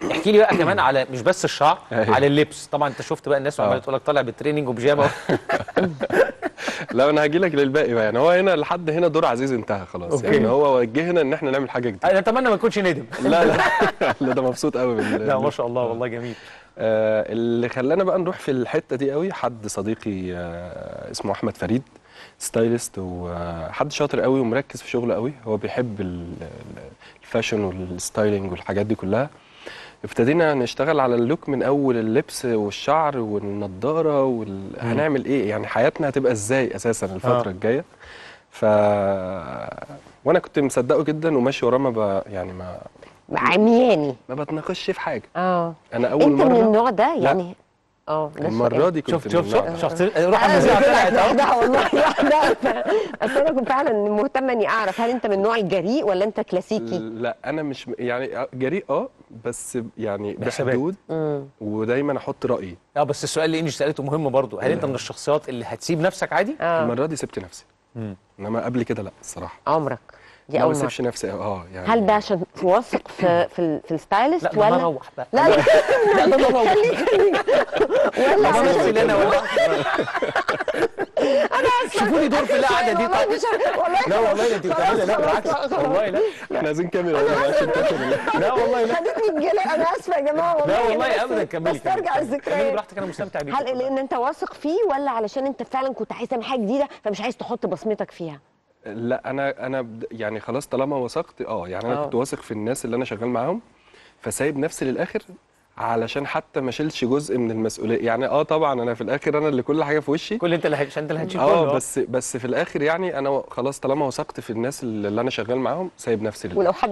احكي لي بقى كمان على مش بس الشعر أيوة. على اللبس طبعا انت شفت بقى الناس وعماله آه. تقول لك طالع بتريننج وبيجامه لا انا هاجي لك للباقي بقى يعني هو هنا لحد هنا دور عزيز انتهى خلاص أوكي. يعني هو وجهنا ان احنا نعمل حاجه جديده انا اتمنى ما يكونش ندم لا لا لا ده مبسوط قوي بال لا ما شاء الله والله جميل آه اللي خلانا بقى نروح في الحته دي قوي حد صديقي آه اسمه احمد فريد ستايلست وحد شاطر قوي ومركز في شغله قوي هو بيحب ال- ال- الفاشن والستايلينج والحاجات دي كلها ابتدينا نشتغل على اللوك من اول اللبس والشعر والنضاره وال... هنعمل ايه يعني حياتنا هتبقى ازاي اساسا الفتره آه. الجايه ف وانا كنت مصدقه جدا وماشي وراه ما ب... يعني ما عمياني ما بتناقش في حاجه اه انا اول انت من مره النوع ده لا. يعني اه ده المره السؤال. دي كنت شفت من شفت النوع شفت ده. شفت روح أنا المذيعه طلعت طلعت اهو لوحدها والله لوحدها بس انا كنت فعلا مهتمه اني اعرف هل انت من النوع الجريء ولا انت كلاسيكي؟ لا انا مش يعني جريء اه بس يعني بحسابات. بحدود امم ودايما احط رايي اه بس السؤال اللي انجي سالته مهم برضو هل انت من الشخصيات اللي هتسيب نفسك عادي اه المره دي سبت نفسي انما قبل كده لا الصراحه عمرك دي ما اول مره بسيبش نفسي اه يعني هل ده عشان واثق في في, ال- في الستايلست لا ده ولا انا اروح بقى لا لا لا ده انا اروح خليك خليك ولا أنا علشان اللي انا ولا شوفوا لي دور في القعده دي والله طيب مش عارف- والله لا والله لا انت خلاص، بتعملي لا خلاص، بالعكس خلاص. والله لا احنا عايزين كاميرا هنا بقى عشان تاكل لا والله لا خدتني الجلاء انا اسفه يا جماعه والله لا أنا والله آسفة. ابدا كملي بسترجع كملي. كملي الذكريات براحتك انا مستمتع بيك هل لان انت واثق فيه ولا علشان انت فعلا كنت عايز تعمل حاجه جديده فمش عايز تحط بصمتك فيها لا انا انا بد- يعني خلاص طالما وثقت اه يعني انا آه. كنت واثق في الناس اللي انا شغال معاهم فسايب نفسي للاخر علشان حتى ما اشيلش جزء من المسؤوليه يعني اه طبعا انا في الاخر انا اللي كل حاجه في وشي كل انت اللي هتش- انت اللي هتشيل كله اه بس بس في الاخر يعني انا خلاص طالما وثقت في الناس اللي انا شغال معاهم سايب نفسي للاخر ولو حد